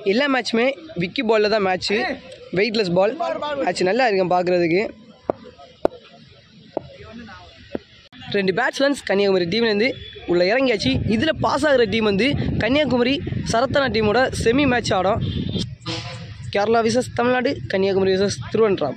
எல்லா மேட்ச்சுமே விக்கி பாலில் தான் மேட்ச்சு வெயிட்லெஸ் பால் மேட்ச் நல்லா இருக்கும் பார்க்குறதுக்கு ரெண்டு பேட்ஸ்மேன்ஸ் கன்னியாகுமரி டீம்லேருந்து உள்ள இறங்கியாச்சு இதில் பாஸ் ஆகிற டீம் வந்து கன்னியாகுமரி சரத்தனா டீமோட செமி மேட்ச் ஆடும் கேரளா விசஸ் தமிழ்நாடு கன்னியாகுமரி விசஸ் திருவன்றாம்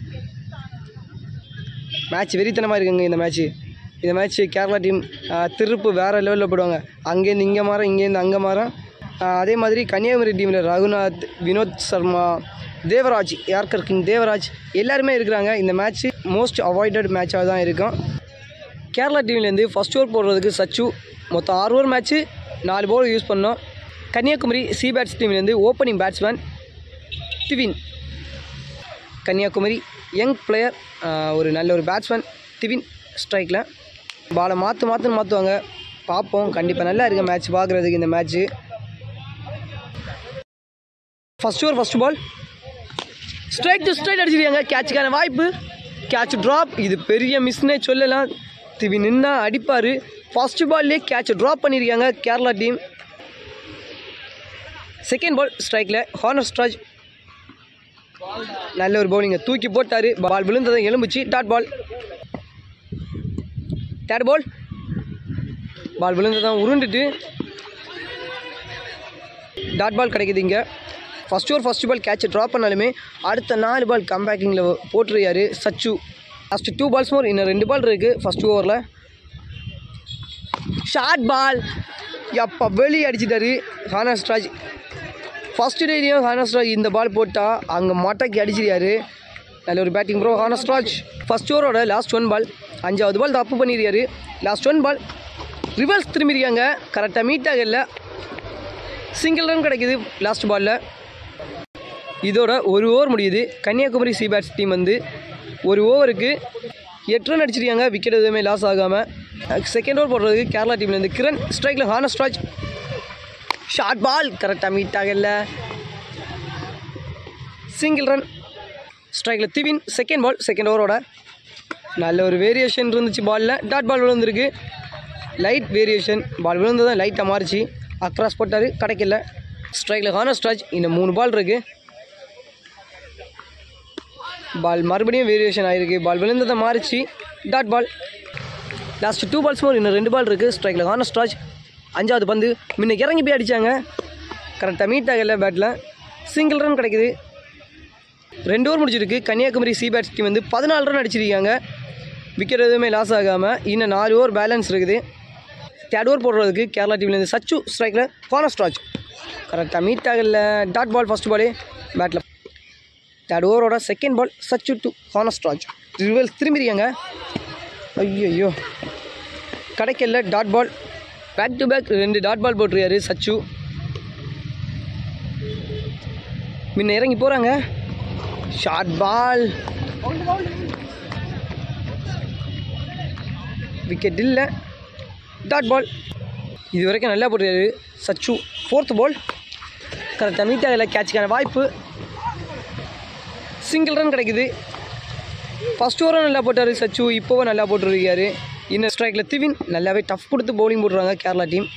மேட்ச் வெறித்தனமாக இருக்குங்க இந்த மேட்ச்சு இந்த மேட்ச்சு கேரளா டீம் திருப்பு வேறு லெவலில் போடுவாங்க அங்கேருந்து இங்கே மாறும் இங்கேருந்து அங்கே மாறும் ஆஹ் அதே மாதிரி கன்னியாகுமரி டீமில் ரகுநாத் வினோத் சர்மா தேவராஜ் யார்கர் கிங் தேவராஜ் எல்லாருமே இருக்கிறாங்க இந்த மேட்ச்சு மோஸ்ட் அவாய்டட் மேட்சாக தான் இருக்கும் கேரளா டீம்லேருந்து ஃபஸ்ட் ஓவர் போடுறதுக்கு சச்சு மொத்தம் ஆறு ஓவர் மேட்ச்சு நாலு பவுல் யூஸ் பண்ணோம் கன்னியாகுமரி சி பேட்ஸ் டீம்லேருந்து opening batsman Divin Kanniyakumari young player ஒரு நல்ல ஒரு பேட்ஸ்மேன் திவின் ஸ்ட்ரைக்கில் பாலை மாற்று மாற்றுன்னு மாற்றுவாங்க பார்ப்போம் கண்டிப்பாக நல்லா இருக்குது மேட்ச் பார்க்குறதுக்கு இந்த match first over first ball straight to straight அடிச்சிருக்காங்க கேட்சுக்கான வாய்ப்பு கேட்ச் ட்ராப் இது பெரிய மிஸ்னே சொல்லலாம் திவி நின்னா அடிப்பார் ஃபர்ஸ்ட் பால்லே கேட்ச் ட்ராப் பண்ணியிருக்காங்க கேரளா டீம் செகண்ட் பால் ஸ்ட்ரைக்கில் ஹார்னர் ஸ்ட்ராஜ் நல்ல ஒரு பவுலிங்கை தூக்கி போட்டார் பால் விழுந்ததை எலும்புச்சு dot ball third ball ball விழுந்ததான் உருண்டுட்டு டாட் பால் கிடைக்குது இங்கே first over first ball catch drop பண்ணாலுமே அடுத்த நாலு பால் கம்பேக்கிங்கில் போட்டுருக்காரு Sachu last two balls more இன்னும் ரெண்டு பால் இருக்குது ஃபஸ்ட் ஓவரில் ஷார்ட் பால் எப்போ வெளியே அடிச்சிட்டாரு ஹானஸ்ராஜ் ஃபர்ஸ்ட் டேலையும் ஹானஸ்ராஜ் இந்த பால் போட்டால் அங்கே மட்டைக்கு அடிச்சிருக்காரு நல்ல ஒரு பேட்டிங் ப்ரோ ஹானஸ்ராஜ் ஃபர்ஸ்ட் ஓவரோட லாஸ்ட் ஒன் பால் அஞ்சாவது பால் தப்பு பண்ணியிருக்காரு லாஸ்ட் ஒன் பால் ரிவர்ஸ் திரும்பியிருக்காங்க கரெக்டாக மீட் ஆகல சிங்கிள் ரன் கிடைக்குது லாஸ்ட் பாலில் இதோட ஒரு ஓவர் முடியுது கன்னியாகுமரி சி பேட்ஸ் டீம் வந்து ஒரு ஓவருக்கு எட்டு ரன் அடிச்சிருக்காங்க விக்கெட் எதுவுமே லாஸ் ஆகாமல் செகண்ட் ஓவர் போடுறதுக்கு கேரளா டீம்லேருந்து கிரண் ஸ்ட்ரைக்கில் ஹானஸ்ட்ராஜ் ஷார்ட் பால் கரெக்டாக மீட் ஆகல சிங்கிள் ரன் ஸ்ட்ரைக்கில் திவின் செகண்ட் பால் செகண்ட் ஓவரோட நல்ல ஒரு வேரியேஷன் இருந்துச்சு பாலில் டாட் பால் விழுந்திருக்கு லைட் வேரியேஷன் பால் விழுந்ததும் லைட்டாக மாறிச்சு அக்ராஸ் போட்டார் கிடைக்கல ஸ்ட்ரைக்கில் ஹானஸ்ட்ராஜ் இன்னும் மூணு பால் இருக்குது பால் மறுபடியும் வேரியேஷன் ஆகிருக்கு பால் விழுந்ததை மாறிச்சு dot ball last two balls more இன்னும் ரெண்டு பால் இருக்குது ஸ்ட்ரைக்கில் ஹானஸ்ட்ராஜ் அஞ்சாவது பந்து முன்ன இறங்கி போய் அடித்தாங்க கரெக்டாக மீட் ஆகல பேட்டில் சிங்கிள் ரன் கிடைக்குது ரெண்டு ஓவர் முடிச்சிருக்கு கன்னியாகுமரி சி பேட்ஸ் டீம் வந்து பதினாலு ரன் அடிச்சிருக்காங்க விக்கெட் எதுவுமே லாஸ் ஆகாமல் இன்னும் நாலு ஓவர் பேலன்ஸ் இருக்குது தேர்ட் ஓவர் போடுறதுக்கு கேரளா டீம்லேருந்து சச்சு ஸ்ட்ரைக்கில் ஹானஸ்ட்ராஜ் கரெக்டாக மீட் ஆகல டாட் பால் ஃபஸ்ட் பாலே பேட்டில் தேர்ட் ஓவரோட second ball Sachu to Hansraj reverse திரும்பிருக்காங்க ஐயோ கிடைக்கல dot ball back to back ரெண்டு டாட் பால் போட்டிருக்காரு சச்சு முன்ன இறங்கி போகிறாங்க ஷார்ட் பால் விக்கெட் இல்லை டாட் பால் இது வரைக்கும் நல்லா போட்டிருக்காரு சச்சு ஃபோர்த் பால் கரெக்டாக மீட் ஆகலை கேட்சுக்கான வாய்ப்பு சிங்கிள் ரன் கிடைக்குது ஃபஸ்ட் ஓவரும் நல்லா போட்டார் சச்சு இப்போவும் நல்லா போட்டுருக்காரு இன்னும் ஸ்ட்ரைக்கில் திவின் நல்லாவே டஃப் கொடுத்து பவுலிங் போடுறாங்க கேரளா டீம்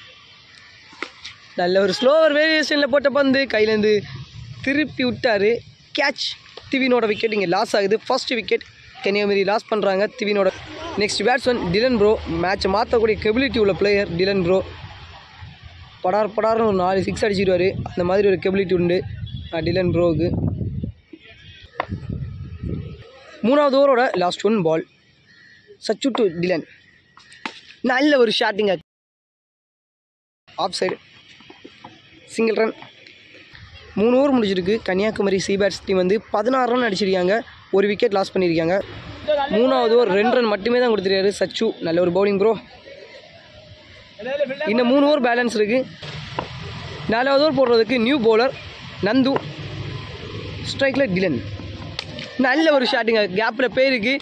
நல்ல ஒரு ஸ்லோவர் வேரியேஷனில் போட்ட பந்து கையிலேருந்து திருப்பி விட்டார் கேட்ச் திவினோட விக்கெட் இங்கே லாஸ் ஆகுது ஃபர்ஸ்ட் விக்கெட் கன்னியாகுமரி லாஸ் பண்ணுறாங்க திவினோட நெக்ஸ்ட் பேட்ஸ்மேன் டிலன் ப்ரோ மேட்சை மாற்றக்கூடிய கெபிலிட்டி உள்ள பிளேயர் டிலன் ப்ரோ படார் படார்னு ஒரு நாலு சிக்ஸ் அடிச்சிடுவார் அந்த மாதிரி ஒரு கெபிலிட்டி உண்டு அஹ், டிலன் ப்ரோவுக்கு மூணாவது ஓவரோட last one ball Sachu to Dilan நல்ல ஒரு ஷாட்டிங்க ஆஃப் சைடு சிங்கிள் ரன் மூணு ஓவர் முடிச்சிருக்கு கன்னியாகுமரி சி பேட்ஸ் டீம் வந்து பதினாறு ரன் அடிச்சிருக்காங்க ஒரு விக்கெட் லாஸ் பண்ணியிருக்காங்க மூணாவது ஓவர் ரெண்டு ரன் மட்டுமே தான் கொடுத்துருக்காரு சச்சு நல்ல ஒரு பவுலிங் ப்ரோ இன்னும் மூணு ஓவர் பேலன்ஸ் இருக்குது நாலாவது ஓவர் போடுறதுக்கு நியூ பவுலர் நந்து ஸ்ட்ரைக்கில் டிலன் நல்ல ஒரு ஷாட்டுங்க கேப்பில் பேருக்கு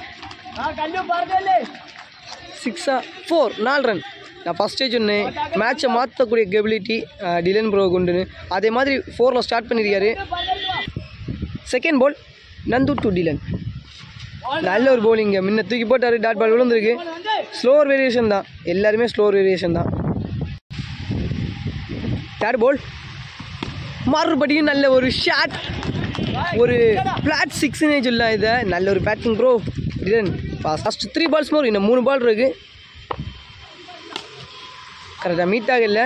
சிக்ஸா ஃபோர் நாலு ரன் நான் ஃபஸ்ட்டே சொன்னேன் மேட்சை மாற்றக்கூடிய கெபிலிட்டி டிலன் ப்ரோ உண்டுன்னு அதே மாதிரி ஃபோரில் ஸ்டார்ட் பண்ணியிருக்காரு second ball Nandu to Dilan நல்ல ஒரு bowling முன்ன தூக்கி போட்டார் டாட் பால் விழுந்திருக்கு ஸ்லோவர் வேரியேஷன் தான் எல்லாருமே ஸ்லோவர் வேரியேஷன் தான் தேர்ட் பால் மறுபடியும் நல்ல ஒரு ஷாட் ஒரு பிளாட் சிக்ஸ்னே சொல்லலாம் இதை நல்ல ஒரு பேட்டிங் ப்ரோ டிடன் ஃபஸ்ட் த்ரீ பால்ஸ் மோர் இன்னும் மூணு பால் இருக்கு கரெக்டாக மீட் ஆகல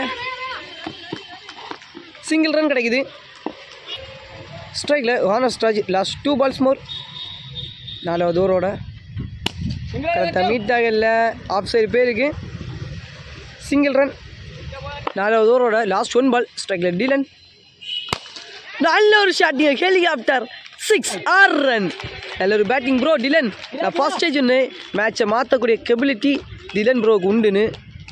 சிங்கிள் ரன் கிடைக்குது ஸ்ட்ரைக்கில் Hansraj last two balls more நாலாவது ஓவரோட கரெக்டாக மீட் ஆகல ஆஃப் சைடு பேருக்கு சிங்கிள் ரன் நாலாவது ஓவரோட லாஸ்ட் ஒன் பால் ஸ்ட்ரைக்கில் டீலன் நல்ல ஒரு ஷாட்டிங் ஹெலிகாப்டர் சிக்ஸ் ஆறு ரன் நல்ல ஒரு பேட்டிங் ப்ரோ டிலன் நான் ஃபர்ஸ்ட் ஸ்டேஜ் ஒன்று மேட்சை மாற்றக்கூடிய கெபிலிட்டி டிலன் ப்ரோக்கு உண்டுன்னு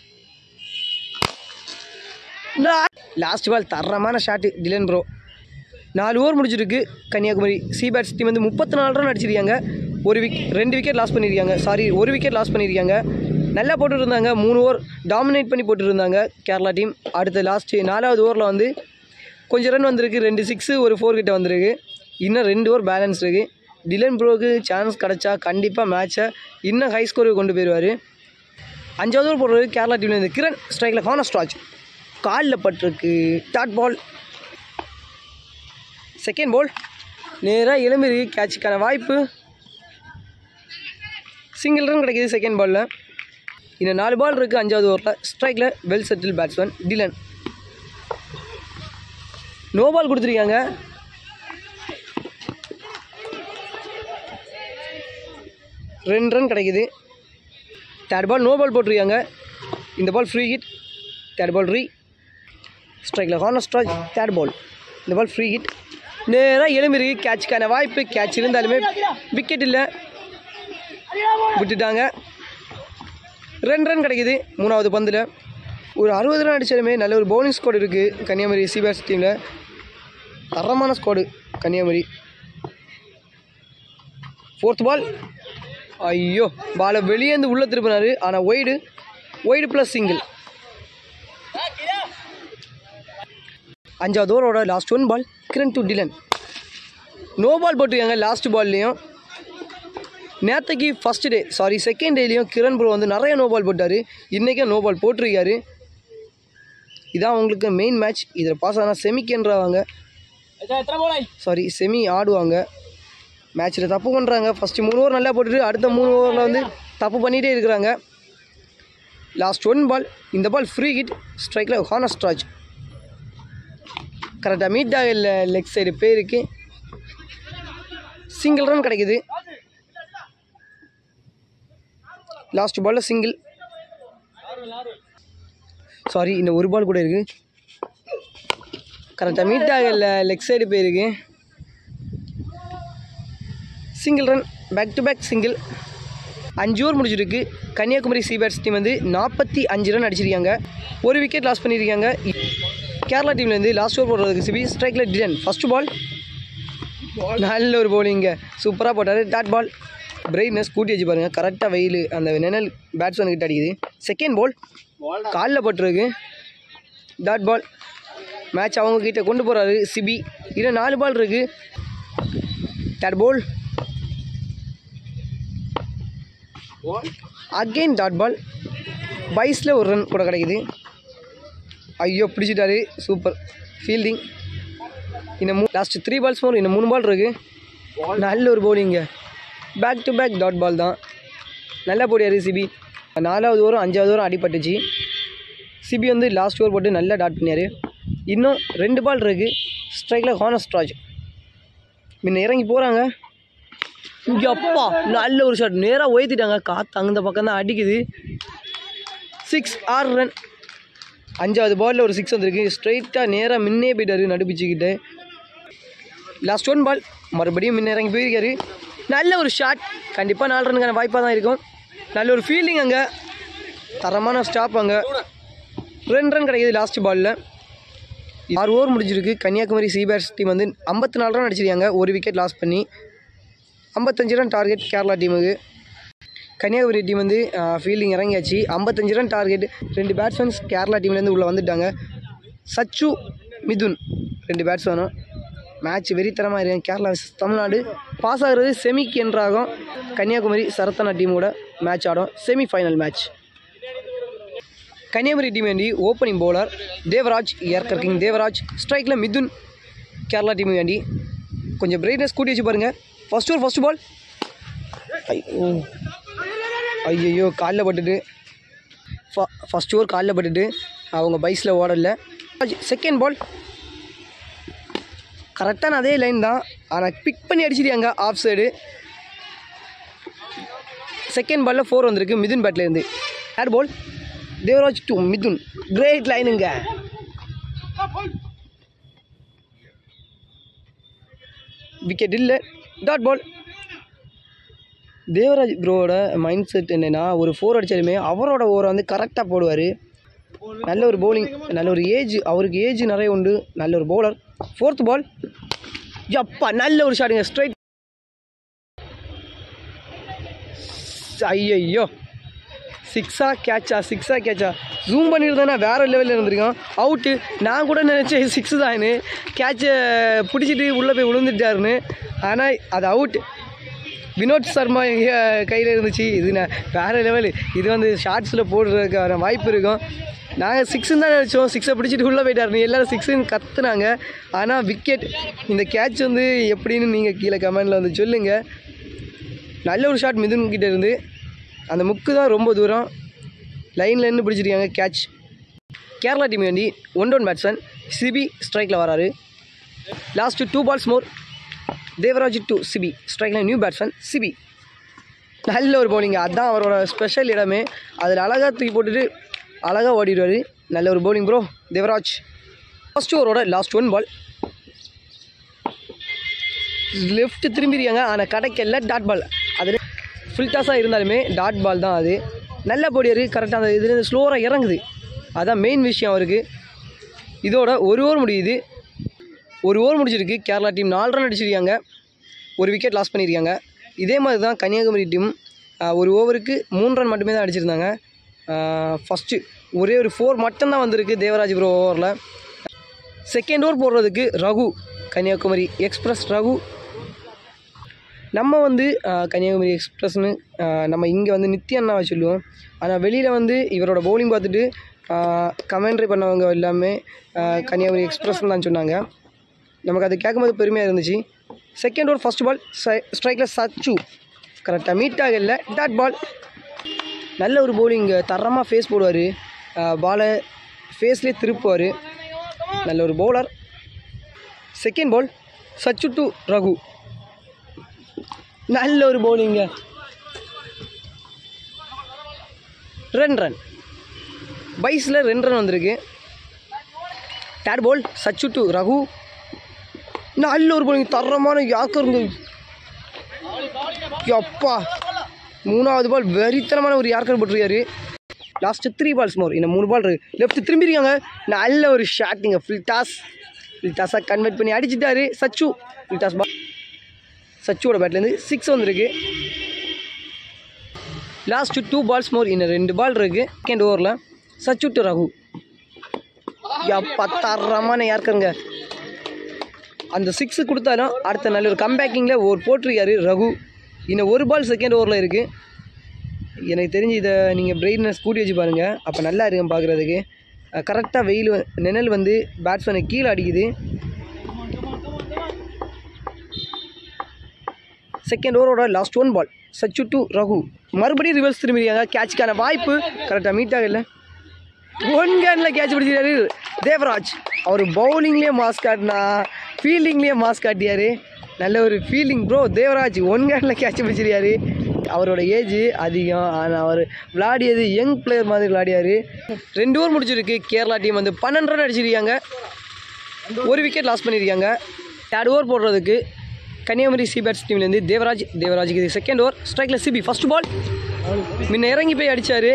லாஸ்ட் பால் தரமான ஷாட்டு டிலன் ப்ரோ நாலு ஓவர் முடிஞ்சிருக்கு கன்னியாகுமரி சி பேட்ஸ் டீம் வந்து முப்பத்தி நாலு ரன் அடிச்சிருக்காங்க ஒரு விக் ரெண்டு விக்கெட் லாஸ் பண்ணியிருக்காங்க சாரி ஒரு விக்கெட் லாஸ் பண்ணியிருக்காங்க நல்லா போட்டுட்டு இருந்தாங்க மூணு ஓவர் டாமினேட் பண்ணி போட்டுட்டு இருந்தாங்க கேரளா டீம் அடுத்த லாஸ்ட்டு நாலாவது ஓவரில் வந்து கொஞ்சம் ரன் வந்திருக்கு ரெண்டு சிக்ஸு ஒரு ஃபோர் கிட்ட வந்திருக்கு இன்னும் ரெண்டு ஓவர் பேலன்ஸ் இருக்குது டிலன் ப்ரோக்கு சான்ஸ் கிடச்சா கண்டிப்பாக மேட்சை இன்னும் ஹை ஸ்கோருக்கு கொண்டு போயிடுவார் அஞ்சாவது ஓவர் போடுறது கேரளா டீம்ல இருந்து கிரண் ஸ்ட்ரைக்கில் ஹானஸ்ட்ராஜ் காலில் பட்டிருக்கு டாட் பால் செகண்ட் பால் நேராக எலும்பிருக்கு கேட்சுக்கான வாய்ப்பு சிங்கிள் ரன் கிடைக்கிது செகண்ட் பாலில் இன்னும் நாலு பால் இருக்குது அஞ்சாவது ஓவரில் ஸ்ட்ரைக்கில் well settle batsman Dilan no ball கொடுத்துருக்காங்க ரெண்டு ரன் கிடைக்குது தேர்ட் பால் நோ பால் போட்டிருக்காங்க இந்த ball free hit third ball ரீ ஸ்ட்ரைக்கில் ஹார்னர் ஸ்ட்ராக் தேர்ட் பால் இந்த பால் ஃப்ரீ ஹிட் நேராக எலும்பிருக்கு கேட்சுக்கான வாய்ப்பு கேட்ச் இருந்தாலுமே விக்கெட் இல்லை விட்டுட்டாங்க ரெண்டு ரன் கிடைக்குது மூணாவது பந்தில் ஒரு அறுபது ரன் அடித்தாலுமே நல்ல ஒரு பவுலிங் ஸ்குவாட் இருக்குது கன்னியாகுமரி சிபிஎஸ் டீமில் தரமான ஸ்குவாடு கன்னியாகுமரி ஃபோர்த் பால் ஐயோ பாலை வெளியேந்து உள்ளே திருப்பினாரு ஆனால் ஒய்டு ஒய்டு ப்ளஸ் சிங்கிள் அஞ்சாவது ஓவரோட last one ball Kiran to Dilan no ball போட்டிருக்காங்க லாஸ்ட் பால்லையும் நேற்றுக்கு ஃபஸ்ட் டே சாரி செகண்ட் டேலையும் கிரண் ப்ரோ வந்து நிறைய நோ பால் போட்டார் இன்றைக்கும் நோ பால் போட்டிருக்காரு இதான் உங்களுக்கு மெயின் மேட்ச் இதில் பாஸ் ஆனால் செமிக்கன்றாங்க சாரி செமி ஆடுவாங்க மேட்ச்சில் தப்பு பண்ணுறாங்க ஃபஸ்ட்டு மூணு ஓவர் நல்லா போட்டுட்டு அடுத்த மூணு ஓவரில் வந்து தப்பு பண்ணிகிட்டே இருக்கிறாங்க லாஸ்ட் ஒன் பால் இந்த பால் ஃப்ரீ ஹிட் ஸ்ட்ரைக்கில் ஹானஸ்ட்ராஜ் கரெக்டாக மீட் ஆகல லெக் சைடு பேருக்கு சிங்கிள் ரன் கிடைக்குது லாஸ்ட் பாலில் சிங்கிள் சாரி இந்த ஒரு பால் கூட இருக்குது கரெக்டாக மீட் ஆகல லெக் சைடு போயிருக்கு single run back to back single அஞ்சு ஓவர் முடிஞ்சிருக்கு கன்னியாகுமரி சீபேட்ஸ் டீம் வந்து நாற்பத்தி அஞ்சு ரன் அடிச்சிருக்காங்க ஒரு விக்கெட் லாஸ் பண்ணியிருக்காங்க கேரளா டீம்லேருந்து லாஸ்ட் ஓவர் போடுறதுக்கு சிபி ஸ்ட்ரைக்கில் டிடன் ஃபஸ்ட் பால் நல்ல ஒரு bowling சூப்பராக போட்டார் டாட் பால் பிரைட்னஸ் கூட்டி வச்சு பாருங்கள் கரெக்டாக வெயில் அந்த நிழல் பேட்ஸ்மேன் கிட்ட அடிக்குது செகண்ட் பால் காலில் பட்டிருக்கு டாட் பால் மேட்ச் அவங்க கிட்ட கொண்டு போகிறாரு சிபி இன்னும் நாலு பால் இருக்குது third ball again dot ball பைஸில் ஒரு ரன் கூட கிடைக்குது ஐயோ பிடிச்சிட்டாரு சூப்பர் ஃபீல்டிங் இன்னும் மூ லாஸ்ட் த்ரீ பால்ஸ் மோர் இன்னும் மூணு பால் இருக்குது நல்ல ஒரு பவுலிங்க back to back dot ball தான் நல்லா போடியாரு சிபி நாலாவது ஓவரும் அஞ்சாவது ஓவரும் அடிபட்டுச்சு சிபி வந்து லாஸ்ட் ஓவர் போட்டு நல்லா டாட் பண்ணியார் இன்னும் ரெண்டு பால் இருக்குது ஸ்ட்ரைக்கில் ஹானஸ்ட்ராஜ் முன்ன இறங்கி போகிறாங்க இங்கே அப்பா நல்ல ஒரு ஷாட் நேராக உயர்த்திட்டாங்க காற்று அந்த பக்கம் தான் அடிக்குது சிக்ஸ் ஆறு ரன் அஞ்சாவது பாலில் ஒரு சிக்ஸ் வந்திருக்கு ஸ்ட்ரைட்டாக நேராக முன்னே போயிட்டாரு நடுப்பிச்சுக்கிட்டு லாஸ்ட் ஒன் பால் மறுபடியும் முன்ன இறங்கி போயிருக்காரு நல்ல ஒரு ஷாட் கண்டிப்பாக நாலு ரனுக்கான வாய்ப்பாக தான் இருக்கும் நல்ல ஒரு ஃபீல்டிங் அங்கே தரமான ஸ்டாப் அங்கே ரெண்டு ரன் கிடைக்குது லாஸ்ட் பாலில் ஆறு ஓவர் முடிஞ்சிருக்கு கன்னியாகுமரி சீபேர்ஸ் டீம் வந்து ஐம்பத்தி நாலு ரன் அடிச்சிருக்காங்க ஒரு விக்கெட் லாஸ் பண்ணி ஐம்பத்தஞ்சு ரன் டார்கெட் கேரளா டீமுக்கு கன்னியாகுமரி டீம் வந்து ஃபீல்டிங் இறங்கியாச்சு ஐம்பத்தஞ்சு ரன் டார்கெட் ரெண்டு பேட்ஸ்மேன்ஸ் கேரளா டீம்லேருந்து உள்ளே வந்துட்டாங்க சச்சு மிதுன் ரெண்டு பேட்ஸ்மேனும் மேட்ச் வெறித்தனமாக இருக்கு கேரளா vs தமிழ்நாடு பாஸ் ஆகுறது செமிக்கு என்றாகும் கன்னியாகுமரி சரத்தனா டீமோட மேட்ச் ஆடும் semi final match Kanniyakumari team வேண்டி opening bowler Devaraj yorker king Devaraj ஸ்ட்ரைக்கில் மிதுன் கேரளா டீம் வேண்டி கொஞ்சம் பிரைட்னஸ் கூட்டி வச்சு பாருங்கள் ஃபர்ஸ்ட் ஓவர் ஃபர்ஸ்ட் பால் ஐயோ காலில் பட்டுட்டு ஃபஸ்ட் ஓவர் காலில் பட்டுட்டு அவங்க பைஸில் ஓடல செகண்ட் பால் கரெக்டான அதே லைன் தான் ஆனால் பிக் பண்ணி அடிச்சிருக்காங்க ஆஃப் சைடு செகண்ட் பாலில் ஃபோர் வந்திருக்கு மிதுன் பேட்லேருந்து third ball Devaraj to Mithun great லைனுங்க விக்கெட் இல்லை டாட் பால் தேவராஜ் ப்ரோவோட மைண்ட் செட் என்னென்னா ஒரு ஃபோர் அடித்தாலுமே அவரோட ஓவரை வந்து கரெக்டாக போடுவார் நல்ல ஒரு bowling நல்ல ஒரு ஏஜ் அவருக்கு ஏஜ் நிறைய உண்டு நல்ல ஒரு bowler ஃபோர்த் பால் எப்பா நல்ல ஒரு ஷாட்டுங்க ஸ்ட்ரைட் ஐயையோ சிக்ஸா கேட்சா சிக்ஸா கேட்சா ஜூம் பண்ணியிருந்தேன்னா வேறு லெவலில் இருந்திருக்கோம் அவுட்டு நான் கூட நினச்சேன் சிக்ஸு தான்னு கேட்சை பிடிச்சிட்டு உள்ளே போய் விழுந்துட்டாருன்னு ஆனால் அது அவுட் வினோத் சர்மா எங்கள் கையில் இருந்துச்சு இது நான் வேறு லெவலு இது வந்து ஷார்ட்ஸில் போடுறதுக்கான வாய்ப்பு இருக்கும் நாங்கள் சிக்ஸுன்னு தான் நினச்சோம் சிக்ஸை பிடிச்சிட்டு உள்ளே போயிட்டாருன்னு எல்லோரும் சிக்ஸுன்னு கத்துனாங்க ஆனால் விக்கெட் இந்த கேட்ச் வந்து எப்படின்னு நீங்கள் கீழே கமெண்டில் வந்து சொல்லுங்கள் நல்ல ஒரு ஷாட் மிதுன் கிட்ட இருந்து அந்த முக்கு தான் ரொம்ப தூரம் லைனில் இருந்து பிடிச்சிருக்காங்க கேட்ச் கேரளா டீம் வேண்டி ஒன் டவுன் பேட்ஸ்மேன் சிபி ஸ்ட்ரைக்கில் வராரு last two balls more Devaraj to Sibi ஸ்ட்ரைக்கில் நியூ பேட்ஸ்மேன் சிபி நல்ல ஒரு bowling அதுதான் அவரோட ஸ்பெஷல் இடமே அதில் அழகாக தூக்கி போட்டுட்டு அழகாக ஓடிடுவார் நல்ல ஒரு bowling ப்ரோ தேவராஜ் ஃபஸ்ட் ஓவரோட லாஸ்ட் ஒன் பால் லெஃப்ட் திரும்பிருக்காங்க ஆனால் கிடைக்கல டாட் பால் அது ஃபுல் டாஸாக இருந்தாலுமே டாட் பால் தான் அது நல்ல போடியார் கரெக்டாக அந்த இதுலேருந்து ஸ்லோவாக இறங்குது அதான் மெயின் விஷயம் அவருக்கு இதோட ஒரு ஓவர் முடியுது ஒரு ஓவர் முடிச்சிருக்கு கேரளா டீம் நாலு ரன் அடிச்சிருக்காங்க ஒரு விக்கெட் லாஸ் பண்ணியிருக்காங்க இதே மாதிரி தான் கன்னியாகுமரி டீம் ஒரு ஓவருக்கு மூணு ரன் மட்டுமே தான் அடிச்சிருந்தாங்க ஃபஸ்ட்டு ஒரே ஒரு ஃபோர் மட்டும்தான் வந்திருக்கு தேவராஜ் ப்ரோ ஓவரில் செகண்ட் ஓவர் போடுறதுக்கு ரகு கன்னியாகுமரி எக்ஸ்பிரஸ் ரகு நம்ம வந்து ஆஹ், கன்னியாகுமரி எக்ஸ்பிரஸ்னு ஆஹ், நம்ம இங்கே வந்து நித்ய அண்ணாவை சொல்லுவோம் ஆனால் வெளியில் வந்து இவரோட பவுலிங் பார்த்துட்டு கமெண்ட்ரி பண்ணவங்க எல்லாமே ஆஹ், கன்னியாகுமரி எக்ஸ்பிரஸ்னு தான் சொன்னாங்க நமக்கு அது கேட்கும்போது பெருமையாக இருந்துச்சு செகண்ட் ஓவர் ஃபர்ஸ்ட் பால் ஸ்ட்ரைக்கில் சச்சு கரெக்டாக மீட் ஆகல டாட் பால் நல்ல ஒரு bowling தரமாக ஃபேஸ் போடுவார் பாலை ஃபேஸ்லேயே திருப்புவார் நல்ல ஒரு bowler second ball Sachu to Raghu நல்ல ஒரு பவுலிங்க ரெண்டு ரன் பைஸில் ரெண்டு ரன் வந்திருக்கு third ball Sachu to Raghu நல்ல ஒரு bowling தரமான யாக்கருங்க அப்பா மூணாவது பால் வெறித்தனமான ஒரு யார்கர் போட்டிருக்காரு லாஸ்ட்டு த்ரீ பால்ஸ் மோர் இன்னும் மூணு பால் இருக்கு லெஃப்ட் திரும்பிருக்காங்க நல்ல ஒரு ஷாட்டிங்க ஃபுல் டாஸ் ஃபுல் டாஸாக கன்வெர்ட் பண்ணி அடிச்சிட்டாரு சச்சு ஃபுல் டாஸ் பால் சச்சுவோட பேட்லேருந்து சிக்ஸ் வந்திருக்கு லாஸ்ட்டு டூ பால்ஸ் மோர் இன்னும் ரெண்டு பால் இருக்குது செகண்ட் ஓவரில் சச்சு டு ரகு எப்பா தரமான யாருக்கருங்க அந்த சிக்ஸு கொடுத்தாலும் அடுத்த நல்ல ஒரு கம்பேக்கிங்கில் ஒரு போட்டிருக்காரு ரகு இன்னும் ஒரு பால் செகண்ட் ஓவரில் இருக்குது எனக்கு தெரிஞ்சு இதை நீங்கள் பிரெயிட்னஸ் கூட்டி வச்சு பாருங்கள் அப்போ நல்லா இருக்கும் பார்க்குறதுக்கு கரெக்டாக வெயில் வ- நிழல் வந்து பேட்ஸ்மேனை கீழே அடிக்குது செகண்ட் ஓவரோட last one ball Sachu to Raghu மறுபடியும் ரிவர்ஸ் திரும்பிருக்காங்க கேட்சுக்கான வாய்ப்பு கரெக்டாக மீட் ஆகல ஒன் கேனில் கேட்ச் பிடிச்சிருக்காரு தேவராஜ் அவர் பவுலிங்லேயே மாஸ் காட்டினா ஃபீல்டிங்லேயே மாஸ் காட்டியார் நல்ல ஒரு ஃபீல்டிங் ப்ரோ தேவராஜ் ஒன் கேனில் கேட்ச் பிடிச்சிருக்காரு அவரோட ஏஜ் அதிகம் ஆனால் அவர் விளையாடியது யங் பிளேயர் மாதிரி விளையாடியார் ரெண்டு ஓவர் முடிச்சிருக்கு கேரளா டீம் வந்து பன்னெண்டு ரன் அடிச்சிருக்காங்க ஒரு விக்கெட் லாஸ் பண்ணியிருக்காங்க தேர்ட் ஓவர் போடுறதுக்கு கன்னியாகுமரி சி பேட்ஸ் டீம்லேருந்து தேவராஜ் தேவராஜுக்கு இது செகண்ட் ஓவர் ஸ்ட்ரைக்கில் சிபி ஃபர்ஸ்ட் பால் முன்ன இறங்கி போய் அடித்தார்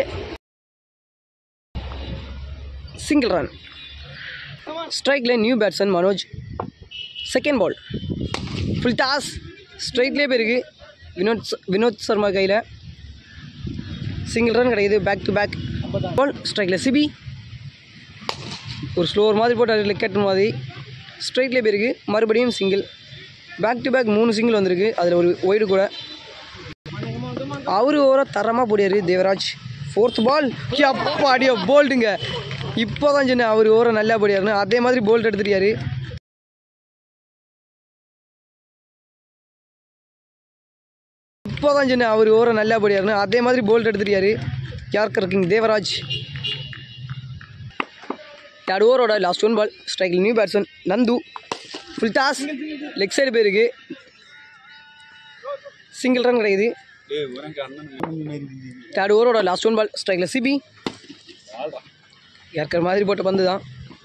சிங்கிள் ரன் ஸ்ட்ரைக்கில் new batsman Manoj second ball full toss ஸ்ட்ரைட்லேயே போயிருக்கு வினோத் ச- வினோத் சர்மா கையில் சிங்கிள் ரன் கிடைக்குது பேக் டு பேக் பால் ஸ்ட்ரைக்கில் சிபி ஒரு ஸ்லோவர் மாதிரி போட்டு அதில் கட் மாதிரி ஸ்ட்ரைட்லேயே போயிருக்கு மறுபடியும் சிங்கிள் பேக் டு பேக் மூணு சிங்கிள் வந்திருக்கு அதில் ஒரு ஒய்டு கூட அவரு ஓவராக தரமாக போடியாரு தேவராஜ் ஃபோர்த் பால் அப்பாடியோ போல்டுங்க இப்போ தான் சொன்னேன் அவர் ஓவரை நல்லா போடியாருன்னு அதே மாதிரி போல்ட் எடுத்துட்டாரு இப்போ தான் சொன்னேன் அவர் ஓர நல்லா போடியாருன்னு அதே மாதிரி போல்ட் எடுத்துட்டாரு யார்கர் கிங் தேவராஜ் தேர்ட் ஓவரோட லாஸ்ட் ஒன் பால் ஸ்ட்ரைக்கில் new batsman Nandu full toss leg side போயிருக்கு சிங்கிள் ரன் கிடைக்குது தேர்ட் ஓவரோட லாஸ்ட் ஒன் பால் ஸ்ட்ரைக்கில் சிபி இறக்குற மாதிரி போட்ட பந்து தான்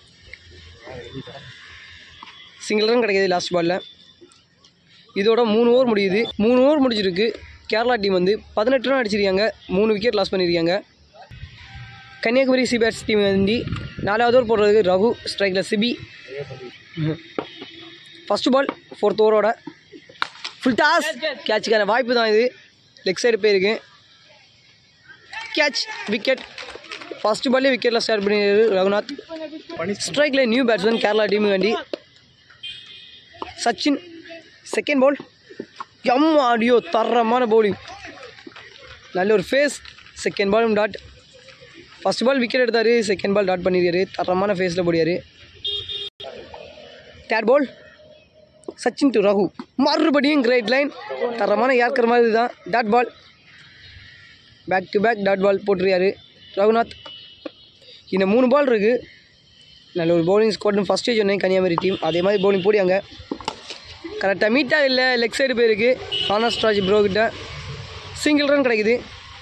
சிங்கிள் ரன் கிடைக்குது லாஸ்ட் பாலில் இதோட மூணு ஓவர் முடியுது மூணு ஓவர் முடிஞ்சிருக்கு கேரளா டீம் வந்து பதினெட்டு ரன் அடிச்சிருக்காங்க மூணு விக்கெட் லாஸ் பண்ணியிருக்காங்க கன்னியாகுமரி சிபேட்ஸ் டீம் வந்து நாலாவது ஓவர் போடுறதுக்கு ரகு ஸ்ட்ரைக்கில் சிபி ஃபஸ்ட்டு பால் ஃபோர்த் ஓவரோட ஃபுல் டாஸ் கேட்சுக்கான வாய்ப்பு தான் இது லெக் சைடு போயிருக்கு கேட்ச் விக்கெட் ஃபர்ஸ்ட் பால்லே விக்கெட்டில் ஸ்டார்ட் பண்ணிடுறாரு ரகுநாத் ஸ்ட்ரைக்கில் நியூ பேட்ஸ்மேன் கேரளா டீம் வேண்டி சச்சின் செகண்ட் பால் எம் ஆடியோ தரமான பவுலிங் நல்ல ஒரு ஃபேஸ் செகண்ட் பாலும் டாட் ஃபர்ஸ்ட் பால் விக்கெட் எடுத்தார் செகண்ட் பால் டாட் பண்ணியிருக்காரு தரமான ஃபேஸில் போடியார் third ball Sachin to Raghu மறுபடியும் கிரேட் லைன் தரமான ஏற்கிற மாதிரி தான் dot ball back to back dot ball போட்டிருக்காரு ரகுநாத் இந்த மூணு பால் இருக்குது நல்ல ஒரு பவுலிங் ஸ்குவாட்னு ஃபஸ்ட்டே சொன்னேன் கன்னியாகுமரி டீம் அதே மாதிரி பவுலிங் போடியாங்க கரெக்டாக மீட்டாக இல்லை லெக் சைடு போயிருக்கு ஆனஸ்ட்ராஜ் ப்ரோ கிட்ட சிங்கிள் ரன் கிடைக்குது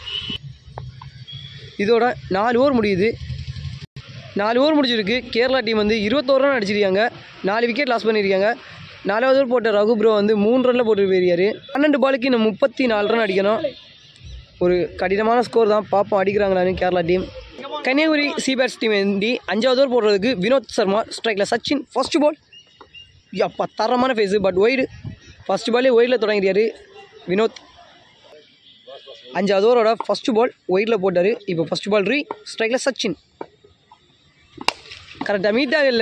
இதோட நாலு ஓவர் முடியுது நாலு ஓவர் முடிஞ்சிருக்கு கேரளா டீம் வந்து இருபத்தோரு ரன் அடிச்சிருக்காங்க நாலு விக்கெட் லாஸ் பண்ணியிருக்காங்க நாலாவது ஓவர் போட்ட ரகு ப்ரோ வந்து மூணு ரனில் போட்டு போயிருக்காரு பன்னெண்டு பாலுக்கு இன்னும் முப்பத்தி நாலு ரன் அடிக்கணும் ஒரு கடினமான ஸ்கோர் தான் பார்ப்போம் அடிக்கிறாங்களான்னு Kerala team Kanniyakumari C bats team வந்து அஞ்சாவது ஓவர் போடுறதுக்கு வினோத் சர்மா ஸ்ட்ரைக்கில் சச்சின் ஃபர்ஸ்ட் பால் அப்பா தரமான ஃபேஸு பட் ஒய்டு ஃபர்ஸ்ட் பாலே ஒயிடில் தொடங்கிட்டாரு வினோத் அஞ்சாவது ஓவரோட ஃபர்ஸ்ட் பால் ஒயிடில் போட்டார் இப்போ ஃபர்ஸ்ட் பால் ரீ ஸ்ட்ரைக்கில் சச்சின் கரெக்டாக மீட் ஆகல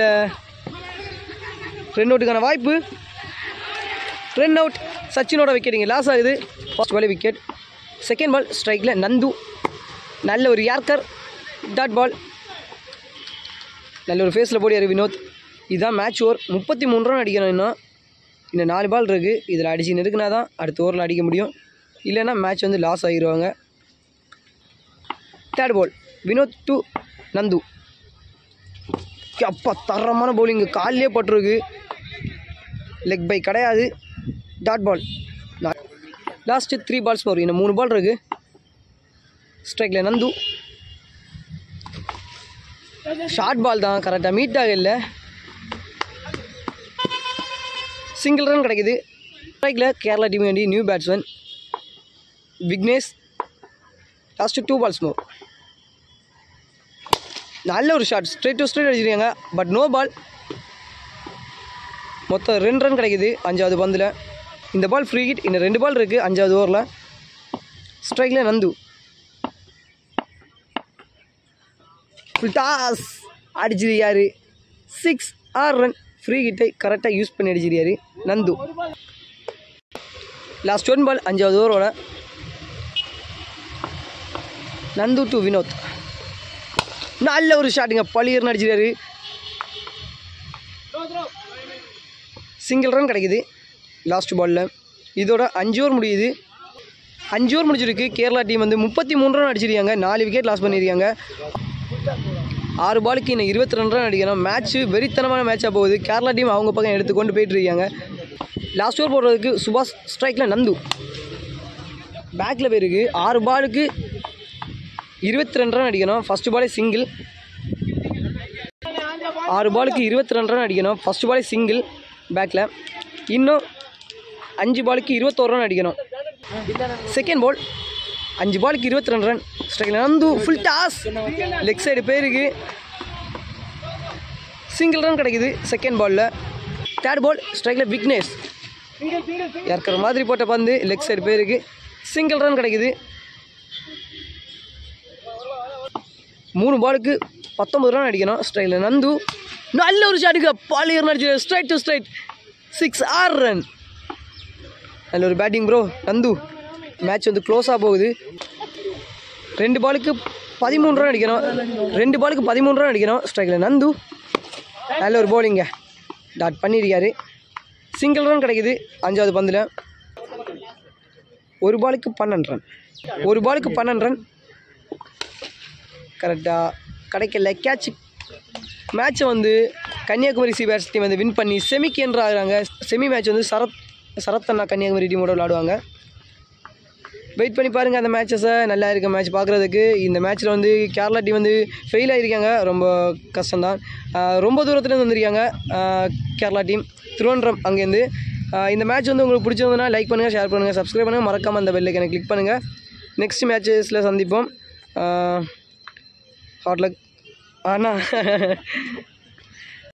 ரன் அவுட்டுக்கான வாய்ப்பு ரன் அவுட் சச்சினோட விக்கெட் இங்கே லாஸ் ஆகுது ஃபர்ஸ்ட் பாலே விக்கெட் செகண்ட் பால் ஸ்ட்ரைக்கில் நந்து நல்ல ஒரு யார்கர் டாட் பால் நல்ல ஒரு ஃபேஸில் போடியார் வினோத் இதுதான் மேட்ச் ஓவர் முப்பத்தி மூணு ரன் அடிக்கணும் இன்னும் இன்னும் நாலு பால் இருக்குது இதில் அடிச்சு நெருக்குனா தான் அடுத்த ஓவரில் அடிக்க முடியும் இல்லைன்னா மேட்ச் வந்து லாஸ் ஆகிடுவாங்க third ball Vinod to Nandu அப்பா தரமான பவுலிங் காலிலே பட்டிருக்கு லெக் பை கிடையாது dot ball last three balls வரும் இன்னும் மூணு பால் இருக்குது ஸ்ட்ரைக்கில் நந்து ஷார்ட் பால் தான் கரெக்டாக மீட் ஆகல சிங்கிள் ரன் கிடைக்குது ஸ்ட்ரைக்கில் கேரளா டீம் வேண்டி new batsman Vignesh last two balls more நல்ல ஒரு ஷாட் ஸ்ட்ரைட் டு ஸ்ட்ரைட் அடிச்சிருக்காங்க பட் நோ பால் மொத்தம் ரெண்டு ரன் கிடைக்குது அஞ்சாவது பந்தில் இந்த பால் ஃப்ரீ ஹிட் இன்னும் ரெண்டு பால் இருக்குது அஞ்சாவது ஓவரில் ஸ்ட்ரைக்கில் நந்து ஃபுல் டாஸ் அடிச்சது யார் சிக்ஸ் ஆறு ரன் ஃப்ரீ ஹிட்டை கரெக்டாக யூஸ் பண்ணி அடிச்சிருக்காரு நந்து லாஸ்ட் ஒன் பால் அஞ்சாவது ஓவரோட நந்து டு வினோத் நல்ல ஒரு ஷாட்டுங்க பளியர்னு அடிச்சிருக்காரு சிங்கிள் ரன் கிடைக்குது லாஸ்ட் பாலில் இதோட அஞ்சு ஓவர் முடியுது அஞ்சு ஓவர் முடிச்சிருக்கு கேரளா டீம் வந்து முப்பத்தி மூணு ரன் அடிச்சிருக்காங்க நாலு விக்கெட் லாஸ் பண்ணியிருக்காங்க ஆறு பாலுக்கு இன்னும் இருபத்தி ரெண்டு ரன் அடிக்கணும் மேட்ச்சு வெறித்தனமான மேட்சாக போகுது கேரளா டீம் அவங்க பக்கம் எடுத்து கொண்டு போயிட்டு இருக்காங்க லாஸ்ட் ஓவர் போடுறதுக்கு சுபாஷ் ஸ்ட்ரைக்கில் நந்து பேக்கில் போயிருக்கு ஆறு பாலுக்கு இருபத்தி ரெண்டு ரன் அடிக்கணும் ஃபஸ்ட்டு பாலே சிங்கிள் ஆறு பாலுக்கு இருபத்தி ரெண்டு ரன் அடிக்கணும் ஃபஸ்ட் பாலே சிங்கிள் பேக்கில் இன்னும் அஞ்சு பாலுக்கு இருபத்தோரு ரன் அடிக்கணும் செகண்ட் பால் அஞ்சு பாலுக்கு இருபத்தி ரெண்டு ரன் ஸ்ட்ரைக்கில் Nandu full toss leg side போயிருக்கு சிங்கிள் ரன் கிடைக்குது செகண்ட் பாலில் தேர்ட் பால் ஸ்ட்ரைக்கில் விக்னேஷ் இறக்குற மாதிரி போட்ட பந்து லெக் சைடு போயிருக்கு சிங்கிள் ரன் கிடைக்குது மூணு பாலுக்கு பத்தொம்பது ரன் அடிக்கணும் ஸ்ட்ரைக்கில் நந்து நல்ல ஒரு ஷாட்டுக்கு பாலியர் அடிச்சு ஸ்ட்ரைட் டு ஸ்ட்ரைட் சிக்ஸ் ஆறு ரன் நல்ல ஒரு பேட்டிங் ப்ரோ நந்து மேட்ச் வந்து க்ளோஸாக போகுது ரெண்டு பாலுக்கு பதிமூணு ரன் அடிக்கணும் ரெண்டு பாலுக்கு பதிமூணு ரன் அடிக்கணும் ஸ்ட்ரைக்கில் நந்து நல்ல ஒரு bowling-ங்க டாட் பண்ணியிருக்காரு சிங்கிள் ரன் கிடைக்குது அஞ்சாவது பந்தில் ஒரு பாலுக்கு பன்னெண்டு ரன் ஒரு பாலுக்கு பன்னெண்டு ரன் கரெக்டாக கிடைக்கல கேட்ச் மேட்ச்சை வந்து கன்னியாகுமரி சிபிஆர்ஸ் டீம் வந்து வின் பண்ணி செமிக்கு என்று ஆகுறாங்க செமி மேட்ச் வந்து சரத் சரத் அண்ணா கன்னியாகுமரி டீமோட விளாடுவாங்க வெயிட் பண்ணி பாருங்கள் அந்த மேட்சஸை நல்லா இருக்க மேட்ச் பார்க்குறதுக்கு இந்த மேட்ச்சில் வந்து கேரளா டீம் வந்து ஃபெயில் ஆகிருக்காங்க ரொம்ப கஷ்டம்தான் ஆஹ் ரொம்ப தூரத்துலேருந்து வந்திருக்காங்க ஆஹ் கேரளா டீம் திருவனந்தபுரம் அங்கேருந்து ஆஹ் இந்த மேட்ச் வந்து உங்களுக்கு பிடிச்சிருந்ததுன்னா லைக் பண்ணுங்கள் ஷேர் பண்ணுங்கள் சப்ஸ்கிரைப் பண்ணுங்கள் மறக்காமல் அந்த பெல்லைக்கனை கிளிக் பண்ணுங்கள் நெக்ஸ்ட் மேட்சஸில் சந்திப்போம் ஹார்ட் லக் அண்ணா